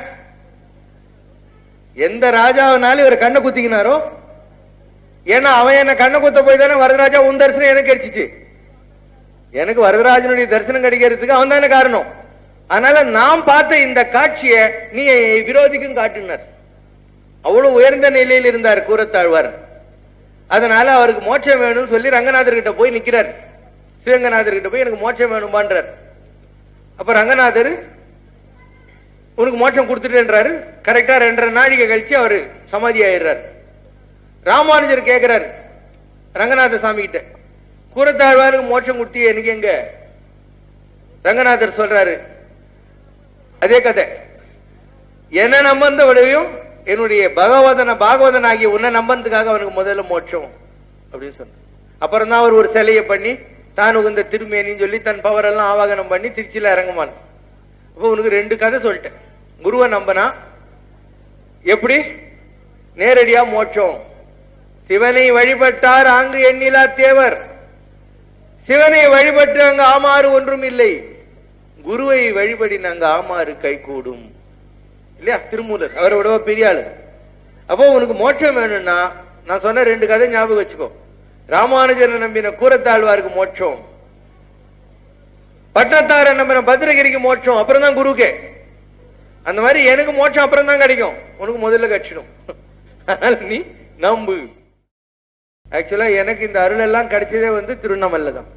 எந்த ராஜாவினாலும் இவர் கண்ணை குத்திக்கினாரோ ஏன்னா அவன் என்ன கண்ணை குத்த போய் தானே வரதராஜா உன் தரிசனம் எனக்கு கிடைச்சிச்சு எனக்கு வரதராஜனுடைய தரிசனம் கிடைக்கிறதுக்கு அவன் தானே காரணம் அதனால நாம் பார்த்த இந்த காட்சியை நீ விரோதிக்கும் காட்டினார் அவ்வளவு உயர்ந்த நிலையில் இருந்தார் கூறத்தாழ்வார் அதனால அவருக்கு மோட்சம் வேணும்னு சொல்லி ரங்கநாதர் கிட்ட போய் நிக்கிறார் சிவங்கநாதர் கிட்ட போய் எனக்கு மோட்சம் வேணும்பான்றார் அப்ப ரங்கநாதர் உனக்கு மோட்சம் கொடுத்துட்டேன்றாரு கரெக்டா ரெண்டரை நாழிகை கழிச்சு அவரு சமாதி ஆயிடுறாரு ராமானுஜர் கேக்குறாரு ரங்கநாத சாமி கிட்ட கூறத்தாழ்வாருக்கு மோட்சம் கொடுத்தி எனக்கு எங்க ரங்கநாதர் சொல்றாரு அதே கதை என்ன நம்பந்த விடவையும் என்னுடைய பகவதன பாகவதன் ஆகிய உன்னை நம்பறதுக்காக அவனுக்கு முதல்ல மோட்சம் அப்படின்னு சொன்ன அப்புறம் தான் அவர் ஒரு சிலையை பண்ணி தான் உகந்த திருமேனின்னு சொல்லி தன் பவர் எல்லாம் ஆவாகனம் பண்ணி திருச்சியில இறங்குமான் அப்ப உனக்கு ரெண்டு கதை சொல்லிட்டேன் குருவை நம்பனா எப்படி நேரடியா மோட்சம் சிவனை வழிபட்டார் அங்கு எண்ணிலா தேவர் சிவனை வழிபட்டு அங்கு ஆமாறு ஒன்றும் இல்லை குருவை வழிபடின அங்கு ஆமாறு கைகூடும் இல்லையா திருமூலர் அவரை விடவா பெரிய ஆளு அப்போ உனக்கு மோட்சம் வேணும்னா நான் சொன்ன ரெண்டு கதை ஞாபகம் வச்சுக்கோ ராமானுஜரை நம்பின கூரத்தாழ்வாருக்கு மோட்சம் பட்டத்தார நம்பின பத்ரகிரிக்கு மோட்சம் அப்புறம் தான் குருக்கே அந்த மாதிரி எனக்கு மோட்சம் அப்புறம் தான் கிடைக்கும் உனக்கு முதல்ல கிடைச்சிடும் அதனால நீ நம்பு ஆக்சுவலா எனக்கு இந்த அருள் எல்லாம் கிடைச்சதே வந்து திருவண்ணாமலை தான்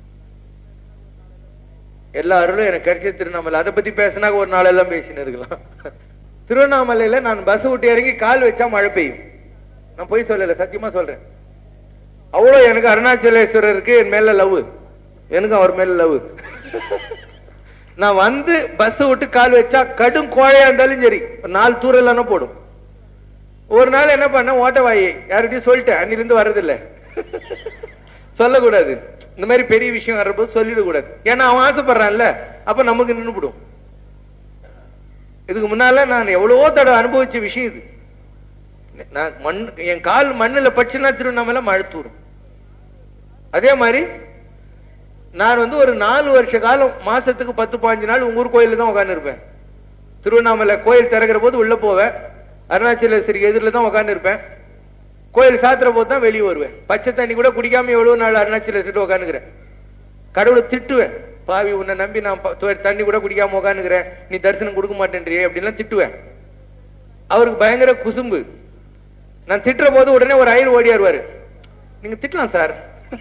எல்லா அருளும் எனக்கு கிடைச்சது திருவண்ணாமலை அதை பத்தி பேசினா ஒரு நாள் எல்லாம் பேசின்னு இருக்கலாம் திருவண்ணாமலையில நான் பஸ் விட்டு இறங்கி கால் வச்சா மழை பெய்யும் நான் போய் சொல்லல சத்தியமா சொல்றேன் அவ்வளவு எனக்கு அருணாச்சலேஸ்வரருக்கு என் மேல லவ் எனக்கும் அவர் மேல லவ் நான் வந்து பஸ் விட்டு கால் வச்சா கடும் கோழையா இருந்தாலும் சரி ஒரு நாலு தூரல் போடும் ஒரு நாள் என்ன பண்ண ஓட்ட வாயை யார்கிட்டயும் சொல்லிட்டேன் அன்னிலிருந்து வர்றதில்ல சொல்லக்கூடாது இந்த மாதிரி பெரிய விஷயம் வர்றபோது சொல்லிடக்கூடாது ஏன்னா அவன் ஆசைப்படுறான்ல அப்ப நமக்கு நின்றுபிடும் இதுக்கு முன்னால நான் எவ்வளவோ தடவை அனுபவிச்ச விஷயம் இது நான் மண் என் கால் மண்ணுல பச்சுன்னா திருவண்ணாமலை மழை தூரும் அதே மாதிரி நான் வந்து ஒரு நாலு வருஷ காலம் மாசத்துக்கு பத்து பாஞ்சு நாள் உங்க ஊர் கோயில்ல தான் உட்கார்ந்து இருப்பேன் திருவண்ணாமலை கோயில் திறக்கிற போது உள்ள போவேன் அருணாச்சலேஸ்வரிக்கு எதிரில் தான் உட்கார்ந்து இருப்பேன் கோயில் சாத்துற போது தான் வெளியே வருவேன் பச்சை தண்ணி கூட குடிக்காம எவ்வளவு நாள் அருணாச்சலேஸ்வரிட்டு உட்காந்துக்கிறேன் கடவுளை திட்டுவேன் பாவி உன்னை நம்பி நான் ப- து- தண்ணி கூட குடிக்காம உட்காந்துக்கிறேன் நீ தரிசனம் கொடுக்க மாட்டேன்றியே அப்படின்லாம் திட்டுவேன் அவருக்கு பயங்கர குசும்பு நான் திட்டுற போது உடனே ஒரு ஐயர் ஓடியாருவாரு நீங்க திட்டலாம் சார்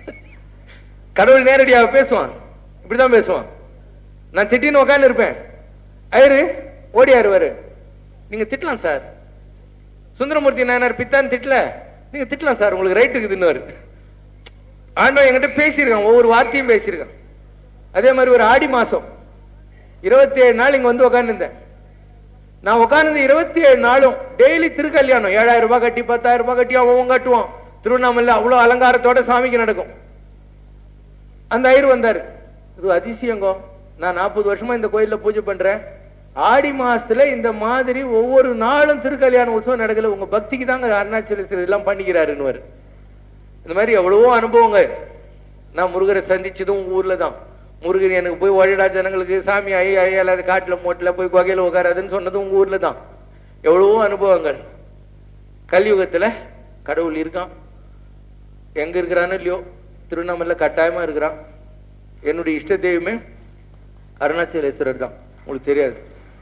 கடவுள் நேரடியாக பேசுவான் இப்படிதான் பேசுவான் நான் திட்டின்னு உட்கார்ந்து இருப்பேன் ஐயரு ஓடியாருவாரு நீங்க திட்டலாம் சார் சுந்தரமூர்த்தி நாயனார் பித்தான் திட்டல நீங்க திட்டலாம் சார் உங்களுக்கு ரைட் இருக்குதுன்னு ஆண்டவன் என்கிட்ட பேசியிருக்கான் ஒவ்வொரு வார்த்தையும் பேசியிருக்கான் அதே மாதிரி ஒரு ஆடி மாசம் இருபத்தி ஏழு நாள் இங்க வந்து உட்கார்ந்துருந்தேன் நான் உட்கார்ந்து இருபத்தி ஏழு நாளும் டெய்லி திருக்கல்யாணம் ஏழாயிரம் ரூபாய் கட்டி பத்தாயிரம் ரூபாய் கட்டி அவன் கட்டுவான் திருவண்ணாமலை அவ்வளவு அலங்காரத்தோட சாமிக்கு நடக்கும் அந்த ஐயர் வந்தாரு இது அதிசயங்கோ நான் நாற்பது வருஷமா இந்த கோயில்ல பூஜை பண்றேன் ஆடி மாசத்துல இந்த மாதிரி ஒவ்வொரு நாளும் திருக்கல்யாண உற்சவம் நடக்கல உங்க பக்திக்கு தாங்க அருணாச்சலேஸ்வரர் எல்லாம் பண்ணிக்கிறாருன்னு இந்த மாதிரி எவ்வளவோ அனுபவங்க நான் முருகரை சந்திச்சதும் உங்க ஊர்ல தான் முருகன் எனக்கு போய் வழிடா ஜனங்களுக்கு சாமி ஐய ஐயால காட்டுல மோட்டுல போய் குகையில உட்காராதுன்னு சொன்னதும் உங்க ஊர்ல தான் எவ்வளவோ அனுபவங்கள் கலியுகத்துல கடவுள் இருக்கான் எங்க இருக்கிறான்னு இல்லையோ திருவண்ணாமலை கட்டாயமா இருக்கிறான் என்னுடைய இஷ்ட தெய்வமே அருணாச்சலேஸ்வரர் தான் உங்களுக்கு தெரியாது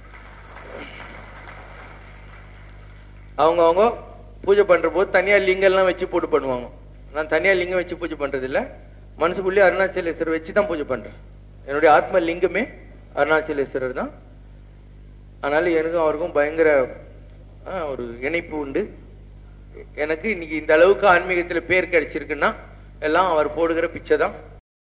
அவங்க அவங்க பூஜை பண்ற போது தனியா லிங்கம் எல்லாம் வச்சு போட்டு பண்ணுவாங்க நான் தனியா லிங்கம் வச்சு பூஜை பண்றது இல்ல மனசுக்குள்ளே அருணாச்சலேஸ்வரர் வச்சு தான் பூஜை பண்றேன் என்னுடைய ஆத்ம லிங்கமே அருணாச்சலேஸ்வரர் தான் அதனால எனக்கும் அவருக்கும் பயங்கர ஆ, ஒரு இணைப்பு உண்டு எனக்கு இன்னைக்கு இந்த அளவுக்கு ஆன்மீகத்துல பேர் கிடைச்சிருக்குன்னா எல்லாம் அவர் போடுகிற பிச்சை தான்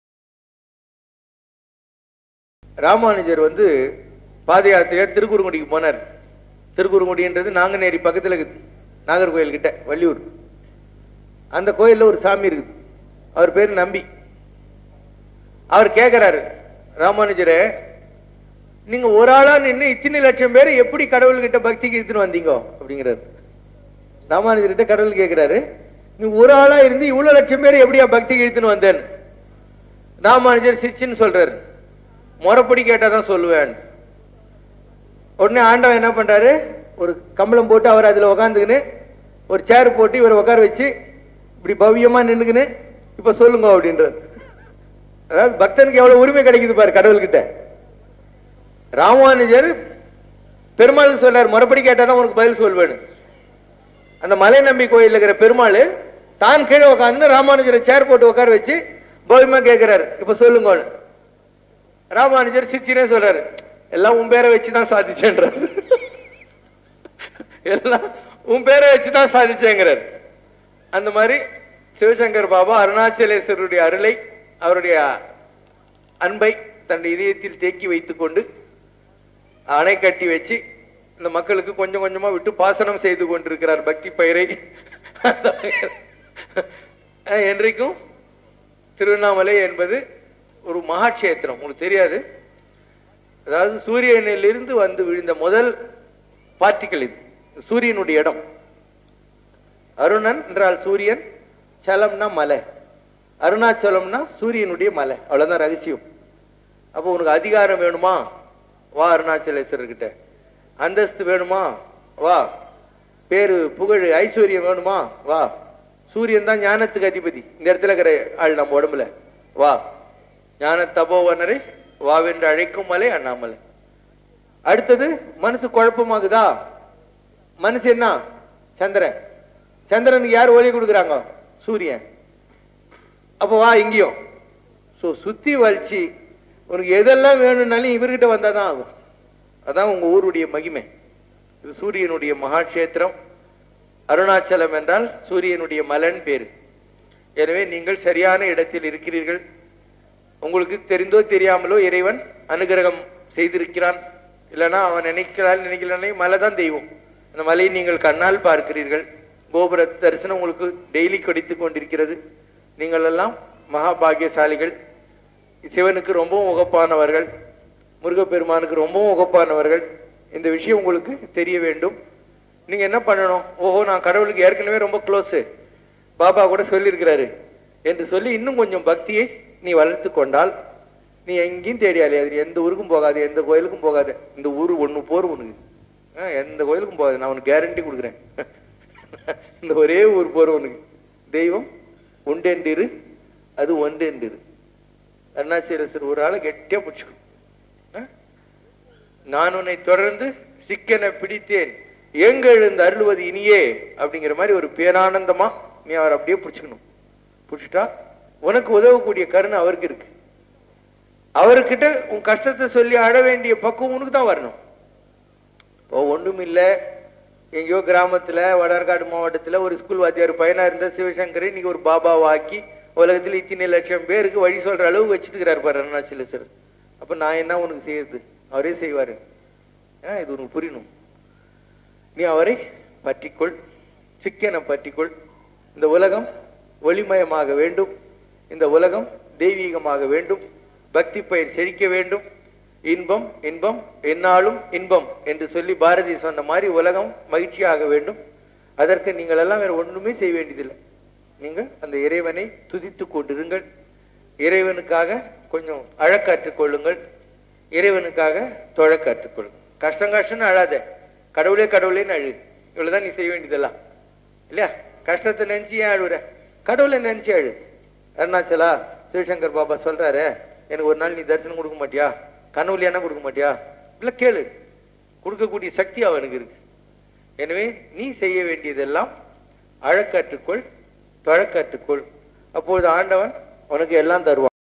ராமானுஜர் வந்து பாத யாத்திரையா திருக்குறுங்குடிக்கு போனார் திருக்குறுங்குடின்றது நாங்கநேரி பக்கத்துல இருக்குது நாகர்கோயில் கிட்ட வள்ளியூர் அந்த கோயில்ல ஒரு சாமி இருக்குது அவர் பேரு நம்பி அவர் கேக்குறாரு ராமானுஜரே நீங்க ஒரு ஆளா நின்னு இத்தனை லட்சம் பேர் எப்படி கடவுள்கிட்ட பக்திக்கு எடுத்துன்னு வந்தீங்க அப்படிங்கிறாரு ராமானுஜர்கிட்ட கடவுள் கேக்குறாரு நீ ஒரு ஆளா இருந்து இவ்வளவு லட்சம் பேர் எப்படியா பக்தி இழுத்துன்னு வந்தேன் ராமானுஜர் சிச்சின்னு சொல்றாரு முறைப்படி கேட்டாதான் சொல்லுவேன் உடனே ஆண்டவன் என்ன பண்றாரு ஒரு கம்பளம் போட்டு அவர் அதுல உக்காந்துக்கின்னு ஒரு சேர் போட்டு இவர் உட்கார வச்சு இப்படி பவ்யமா நின்னுக்கின்னு இப்ப சொல்லுங்க அப்படின்றார் அதாவது பக்தனுக்கு எவ்வளவு உரிமை கிடைக்குது பாரு கடவுள்கிட்ட ராமானுஜர் பெருமாளுக்கு சொல்றாரு முறைப்படி கேட்டாதான் உனக்கு பதில் சொல்வேன் அந்த மலை நம்பி கோயில் இருக்கிற பெருமாள் தான் கீழே உட்காந்து ராமானுஜரை சேர் போட்டு உட்கார வச்சு பவ்யமா கேட்கிறாரு இப்ப சொல்லுங்க ராமானுஜர் சிரிச்சினே சொல்றாரு எல்லாம் உன் பேரை வச்சுதான் சாதிச்சேன்றாரு எல்லாம் உன் பேரை வச்சுதான் சாதிச்சேங்கிறார் அந்த மாதிரி சிவசங்கர் பாபா அருணாச்சலேஸ்வரருடைய அருளை அவருடைய அன்பை தன் இதயத்தில் தேக்கி வைத்துக் கொண்டு அணை கட்டி வச்சு இந்த மக்களுக்கு கொஞ்சம் கொஞ்சமா விட்டு பாசனம் செய்து கொண்டிருக்கிறார் பக்தி பயிரை அஹ் என்றைக்கும் திருவண்ணாமலை என்பது ஒரு மகாட்சேத்திரம் உங்களுக்கு தெரியாது அதாவது சூரியனிலிருந்து வந்து விழுந்த முதல் பார்ட்டிகள் இது சூரியனுடைய இடம் அருணன் என்றால் சூரியன் சலம்னா மலை அருணாச்சலம்னா சூரியனுடைய மலை அவ்வளவுதான் ரகசியம் அப்போ உனக்கு அதிகாரம் வேணுமா வா அருணாச்சலேஸ்வரர் கிட்ட அந்தஸ்து வேணுமா வா பேரு புகழ் ஐஸ்வர்யம் வேணுமா வா சூரியன் தான் ஞானத்துக்கு அதிபதி இந்த இடத்துல இருக்கிற ஆள் நம்ம உடம்புல வா ஞான தபோவனரை வாவென்று அழைக்கும் மலை அண்ணாமலை அடுத்தது மனசு குழப்பமாகுதா மனசு என்ன சந்திரன் சந்திரனுக்கு யார் ஒளி கொடுக்குறாங்க சூரியன் அப்ப வா இங்கேயும் சோ சுத்தி வலிச்சு உனக்கு எதெல்லாம் வேணும்னாலும் இவர்கிட்ட வந்தாதான் ஆகும் அதான் உங்க ஊருடைய மகிமை இது சூரியனுடைய மகாட்சேத்திரம் அருணாச்சலம் என்றால் சூரியனுடைய மலன் பேரு எனவே நீங்கள் சரியான இடத்தில் இருக்கிறீர்கள் உங்களுக்கு தெரிந்தோ தெரியாமலோ இறைவன் அனுகிரகம் செய்திருக்கிறான் இல்லைன்னா அவன் நினைக்கிறான் நினைக்கலானே மலை தான் தெய்வம் அந்த மலையை நீங்கள் கண்ணால் பார்க்கிறீர்கள் கோபுர தரிசனம் உங்களுக்கு டெய்லி கிடைத்துக் கொண்டிருக்கிறது நீங்கள் எல்லாம் மகாபாகியசாலிகள் சிவனுக்கு ரொம்பவும் உகப்பானவர்கள் முருகப்பெருமானுக்கு ரொம்பவும் உகப்பானவர்கள் இந்த விஷயம் உங்களுக்கு தெரிய வேண்டும் நீங்க என்ன பண்ணணும் ஓஹோ நான் கடவுளுக்கு ஏற்கனவே ரொம்ப க்ளோஸ் பாபா கூட சொல்லியிருக்கிறாரு என்று சொல்லி இன்னும் கொஞ்சம் பக்தியை நீ வளர்த்து கொண்டால் நீ எங்கேயும் தேடியாலே அது எந்த ஊருக்கும் போகாது எந்த கோயிலுக்கும் போகாது இந்த ஊரு ஒண்ணு போர் உனக்கு ஆ, எந்த கோயிலுக்கும் போகாது நான் உனக்கு கேரண்டி கொடுக்குறேன் இந்த ஒரே ஊர் போர் உனக்கு தெய்வம் உண்டென்றிரு அது ஒன்றென்றிரு அருணாச்சலேஸ்வர் ஒரு ஆளை கெட்டியா பிடிச்சுக்கும் ஆ? நான் உன்னை தொடர்ந்து சிக்கன பிடித்தேன் எங்க எழுந்து அருள்வது இனியே அப்படிங்கிற மாதிரி ஒரு பேரானந்தமா நீ அவர் அப்படியே பிடிச்சுக்கணும் பிடிச்சிட்டா உனக்கு உதவக்கூடிய கருணை அவருக்கு இருக்கு அவர்கிட்ட உன் கஷ்டத்தை சொல்லி அழ வேண்டிய பக்குவம் உனக்கு தான் வரணும் இப்போ ஒண்ணும் இல்ல எங்கேயோ கிராமத்துல வடர்காடு மாவட்டத்துல ஒரு ஸ்கூல் வாத்தியார் பையனா இருந்த சிவசங்கரை இன்னைக்கு ஒரு பாபாவாக்கி உலகத்துல இத்தனை லட்சம் பேருக்கு வழி சொல்ற அளவு வச்சுட்டு இருக்கிறார் பாரு அருணாச்சலேஸ்வரர் அப்ப நான் என்ன உனக்கு செய்யறது அவரே செய்வாரு ஆ, இது உனக்கு புரியணும் நீ அவரை பற்றிக்கொள் சிக்கனை பற்றிக்கொள் இந்த உலகம் ஒளிமயமாக வேண்டும் இந்த உலகம் தெய்வீகமாக வேண்டும் பக்தி பயிர் செழிக்க வேண்டும் இன்பம் இன்பம் என்னாலும் இன்பம் என்று சொல்லி பாரதி சொன்ன மாதிரி உலகம் மகிழ்ச்சியாக வேண்டும் அதற்கு நீங்கள் எல்லாம் வேற ஒண்ணுமே செய்ய வேண்டியதில்லை நீங்கள் அந்த இறைவனை துதித்துக் கொண்டிருங்கள் இறைவனுக்காக கொஞ்சம் அழக் கற்றுக் கொள்ளுங்கள் இறைவனுக்காக தொழ கற்றுக்கொள்ளுங்கள் கஷ்டம் கஷ்டம்னு அழாத கடவுளே கடவுளேன்னு அழு இவ்வளவுதான் நீ செய்ய வேண்டியதெல்லாம் இல்லையா கஷ்டத்தை நினைச்சு ஏன் அழுவுற கடவுளை நினைச்சு அழு அருணாச்சலா சிவசங்கர் பாபா சொல்றாரு எனக்கு ஒரு நாள் நீ தரிசனம் கொடுக்க மாட்டியா கனவுல என்ன கொடுக்க மாட்டியா இல்ல கேளு கொடுக்கக்கூடிய சக்தி அவனுக்கு இருக்கு எனவே நீ செய்ய வேண்டியதெல்லாம் அழக்கற்றுக்கொள் தொழக்கற்றுக்கொள் அப்பொழுது ஆண்டவன் உனக்கு எல்லாம் தருவான்